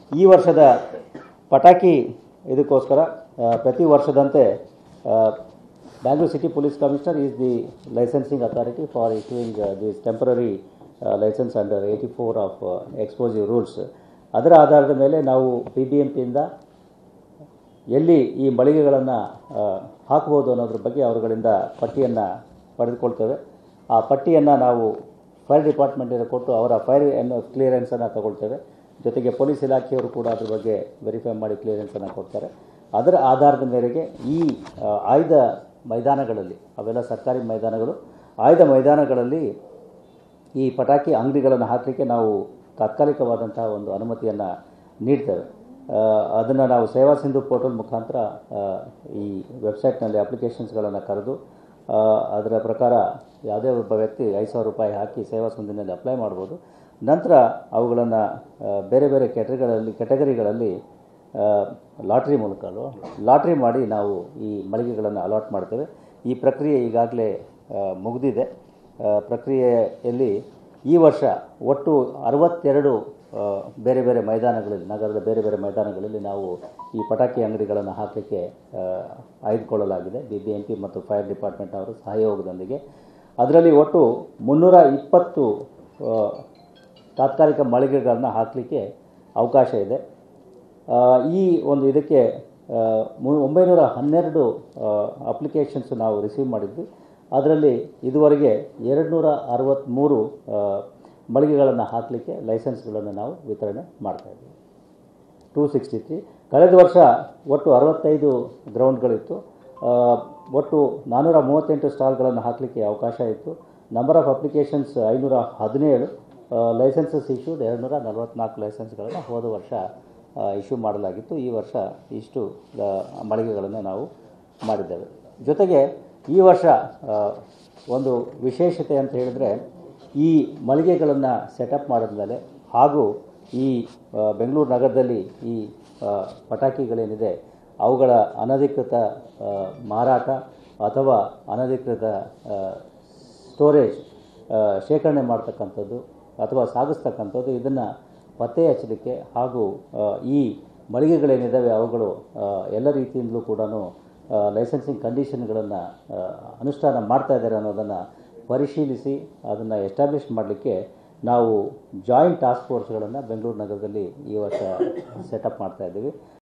ಈ ವರ್ಷದ ಪಟಾಕಿ ಇದಕ್ಕೋಸ್ಕರ ಆ, ಪ್ರತಿ ವರ್ಷದಂತೆ Bangalore city police commissioner is the licensing authority for issuing this temporary licence under eighty four of explosive rules ಅದರ ಆಧಾರದ ಮೇಲೆ ನಾವು ಬಿ ಬಿ ಎಂ ಪಿಯಿಂದ ಎಲ್ಲಿ ಈ ಮಳಿಗೆಗಳನ್ನು ಹಾಕ್ಬೋದು ಅನ್ನೋದ್ರ ಬಗ್ಗೆ ಅವರುಗಳಿಂದ ಪಟ್ಟಿಯನ್ನು ಪಡೆದುಕೊಳ್ತೇವೆ ಆ ಪಟ್ಟಿಯನ್ನು ನಾವು ಫೈರ್ ಡಿಪಾರ್ಟ್ಮೆಂಟಿಗೆ ಕೊಟ್ಟು ಅವರ ಫೈರ್ ಅನ್ನು ಕ್ಲಿಯರೆನ್ಸನ್ನು ತಗೊಳ್ತೇವೆ ಜೊತೆಗೆ ಪೊಲೀಸ್ ಇಲಾಖೆಯವರು ಕೂಡ ಅದ್ರ ಬಗ್ಗೆ ವೆರಿಫೈ ಮಾಡಿ ಕ್ಲಿಯರೆನ್ಸನ್ನು ಕೊಡ್ತಾರೆ ಅದರ ಆಧಾರದ ಮೇರೆಗೆ ಈ ಆ, ಆಯ್ದ ಮೈದಾನಗಳಲ್ಲಿ ಅವೆಲ್ಲ ಸರ್ಕಾರಿ ಮೈದಾನಗಳು ಆಯ್ದ ಮೈದಾನಗಳಲ್ಲಿ ಈ ಪಟಾಕಿ ಅಂಗಡಿಗಳನ್ನು ಹಾಕಲಿಕ್ಕೆ ನಾವು ತಾತ್ಕಾಲಿಕವಾದಂತಹ ಒಂದು ಅನುಮತಿಯನ್ನು ನೀಡ್ತೇವೆ ಅದನ್ನು ನಾವು ಸೇವಾ ಸಿಂಧು ಪೋರ್ಟಲ್ ಮುಖಾಂತರ ಆ, ಈ ವೆಬ್ಸೈಟ್ನಲ್ಲಿ ಅಪ್ಲಿಕೇಶನ್ಸ್ಗಳನ್ನು ಕರೆದು ಆ, ಅದರ ಪ್ರಕಾರ ಯಾವುದೇ ಒಬ್ಬ ವ್ಯಕ್ತಿ ಐದು ಸಾವಿರ ರೂಪಾಯಿ ಹಾಕಿ ಸೇವಾ ಸಿಂಧುನಲ್ಲಿ ಅಪ್ಲೈ ಮಾಡ್ಬೋದು ನಂತರ ಅವುಗಳನ್ನು ಬೇರೆ ಬೇರೆ ಕೆಟಗರಿಗಳಲ್ಲಿ ಕೆಟಗರಿಗಳಲ್ಲಿ ಲಾಟ್ರಿ ಮೂಲಕ ಅಲ್ವಾ ಲಾಟ್ರಿ ಮಾಡಿ ನಾವು ಈ ಮಳಿಗೆಗಳನ್ನು ಅಲಾಟ್ ಮಾಡ್ತೇವೆ ಈ ಪ್ರಕ್ರಿಯೆ ಈಗಾಗಲೇ ಆ, ಮುಗಿದಿದೆ ಆ, ಪ್ರಕ್ರಿಯೆಯಲ್ಲಿ ಈ ವರ್ಷ ಒಟ್ಟು ಅರವತ್ತೆರಡು ಆ, ಬೇರೆ ಬೇರೆ ಮೈದಾನಗಳಲ್ಲಿ ನಗರದ ಬೇರೆ ಬೇರೆ ಮೈದಾನಗಳಲ್ಲಿ ನಾವು ಈ ಪಟಾಕಿ ಅಂಗಡಿಗಳನ್ನು ಹಾಕಲಿಕ್ಕೆ ಆ, ಆಯ್ದುಕೊಳ್ಳಲಾಗಿದೆ ಬಿ ಬಿ ಎಂ ಪಿ ಮತ್ತು ಫೈರ್ ಡಿಪಾರ್ಟ್ಮೆಂಟ್ನವರು ಸಹಯೋಗದೊಂದಿಗೆ ಅದರಲ್ಲಿ ಒಟ್ಟು ಮುನ್ನೂರ ಇಪ್ಪತ್ತು ಆ, ತಾತ್ಕಾಲಿಕ ಮಳಿಗೆಗಳನ್ನು ಹಾಕಲಿಕ್ಕೆ ಅವಕಾಶ ಇದೆ ಆ, ಈ ಒಂದು ಇದಕ್ಕೆ ಆ, ಮು- ಒಂಬೈನೂರ ಹನ್ನೆರಡು ಅಪ್ಲಿಕೇಶನ್ಸ್ ನಾವು ರಿಸೀವ್ ಮಾಡಿದ್ವಿ ಅದರಲ್ಲಿ ಇದುವರೆಗೆ ಎರಡು ನೂರ ಅರವತ್ತ್ಮೂರು ಮಳಿಗೆಗಳನ್ನು ಹಾಕಲಿಕ್ಕೆ ಲೈಸೆನ್ಸ್ಗಳನ್ನು ನಾವು ವಿತರಣೆ ಮಾಡ್ತಾ ಇದ್ದೀವಿ ಟೂ ಸಿಕ್ಸ್ಟಿ ತ್ರೀ ಕಳೆದ ವರ್ಷ ಒಟ್ಟು ಅರವತ್ತೈದು ಗ್ರೌಂಡ್ಗಳಿತ್ತು ಆ, ಒಟ್ಟು ನಾನ್ನೂರ ಮೂವತ್ತೆಂಟು ಸ್ಟಾಲ್ಗಳನ್ನು ಹಾಕಲಿಕ್ಕೆ ಅವಕಾಶ ಇತ್ತು ನಂಬರ್ ಆಫ್ ಅಪ್ಲಿಕೇಶನ್ಸ್ ಐನೂರ ಹದಿನೇಳು ಲೈಸೆನ್ಸಸ್ ಇಶ್ಯೂಡ್ ಎರಡು ನೂರ ನಲವತ್ತ್ನಾಲ್ಕು ಲೈಸೆನ್ಸ್ಗಳನ್ನು ಹೋದ ವರ್ಷ ಇಶ್ಯೂ ಮಾಡಲಾಗಿತ್ತು ಈ ವರ್ಷ ಇಷ್ಟು ಆ, ಮಳಿಗೆಗಳನ್ನು ನಾವು ಮಾಡಿದ್ದೇವೆ ಜೊತೆಗೆ ಈ ವರ್ಷ ಆ, ಒಂದು ವಿಶೇಷತೆ ಅಂತ ಹೇಳಿದರೆ ಈ ಮಳಿಗೆಗಳನ್ನು ಸೆಟಪ್ ಮಾಡಿದ್ಮೇಲೆ ಹಾಗೂ ಈ ಆ, ಬೆಂಗಳೂರು ನಗರದಲ್ಲಿ ಈ ಆ, ಪಟಾಕಿಗಳೇನಿದೆ ಅವುಗಳ ಅನಧಿಕೃತ ಆ, ಮಾರಾಟ ಅಥವಾ ಅನಧಿಕೃತ ಆ, ಸ್ಟೋರೇಜ್ ಆ, ಶೇಖರಣೆ ಮಾಡ್ತಕ್ಕಂಥದ್ದು ಅಥವಾ ಸಾಗಿಸ್ತಕ್ಕಂಥದ್ದು ಇದನ್ನು ಪತ್ತೆ ಹಚ್ಚಲಿಕ್ಕೆ ಹಾಗೂ ಆ, ಈ ಮಳಿಗೆಗಳೇನಿದ್ದಾವೆ ಅವುಗಳು ಆ, ಎಲ್ಲ ರೀತಿಯಿಂದಲೂ ಕೂಡ ಲೈಸೆನ್ಸಿಂಗ್ ಕಂಡೀಷನ್ಗಳನ್ನು ಅನುಷ್ಠಾನ ಮಾಡ್ತಾ ಇದ್ದಾರೆ ಅನ್ನೋದನ್ನು ಪರಿಶೀಲಿಸಿ ಅದನ್ನು ಎಸ್ಟಾಬ್ಲಿಷ್ ಮಾಡಲಿಕ್ಕೆ ನಾವು ಜಾಯಿಂಟ್ ಟಾಸ್ಕ್ ಫೋರ್ಸ್ಗಳನ್ನು ಬೆಂಗಳೂರು ನಗರದಲ್ಲಿ ಈ ವರ್ಷ ಸೆಟಪ್ ಮಾಡ್ತಾ ಇದ್ದೀವಿ